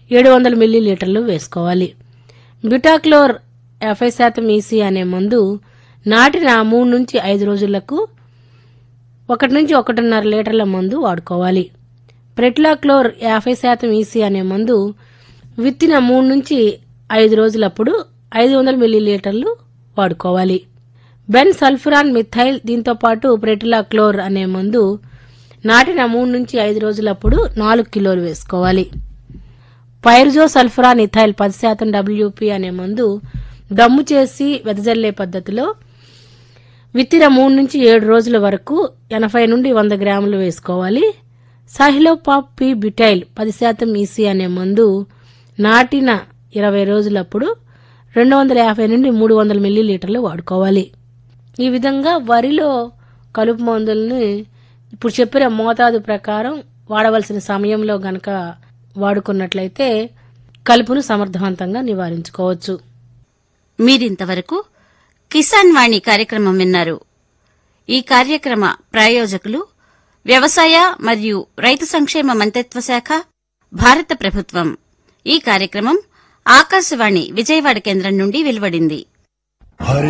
ఏడు వందల మిల్లీలీటర్లు వేసుకోవాలి బ్యూటాక్లోర్ యాభై శాతం ఈసీ అనే మందు నాటిన మూడు నుంచి ఐదు రోజులకు ఒకటి నుంచి ఒకటిన్నర లీటర్ల మందు వాడుకోవాలి ప్రెట్లాక్లోర్ యాభై శాతం ఈసీ అనే మందు విత్తిన మూడు నుంచి ఐదు రోజులప్పుడు ఐదు వందల మిల్లీలీటర్లు వాడుకోవాలి బెన్ సల్ఫురాన్ మిథైల్ దీంతో పాటు ప్రెటిలాక్లోర్ అనే మందు నాటిన మూడు నుంచి ఐదు రోజులప్పుడు నాలుగు కిలోలు వేసుకోవాలి పైర్జో సల్ఫరాన్ ఇథైల్ పది శాతం డబ్ల్యూపీ అనే మందు దమ్ము చేసి వెదజల్లే పద్ధతిలో విత్తిన మూడు నుంచి ఏడు రోజుల వరకు ఎనభై నుండి వంద గ్రాములు వేసుకోవాలి సహిలోపాప్ పి బ్యూటైల్ పది శాతం ఈసీ అనే మందు నాటిన ఇరవై రోజులప్పుడు రెండు వందల యాభై నుండి మూడు వందల మిల్లీలీటర్లు వాడుకోవాలి ఈ విధంగా వరిలో కలుపు మందుల్ని ఇప్పుడు చెప్పిన మోతాదు ప్రకారం వాడవలసిన సమయంలో గనక వాడుకున్నట్లయితే కలుపును సమర్థవంతంగా నివారించుకోవచ్చు మీరింతవరకు కిసాన్ వాణి కార్యక్రమం విన్నారు ఈ కార్యక్రమ ప్రాయోజకులు వ్యవసాయ మరియు రైతు సంక్షేమ మంత్రిత్వ శాఖ భారత ప్రభుత్వం ఈ కార్యక్రమం ఆకాశవాణి విజయవాడ కేంద్రం నుండి వెలువడింది हर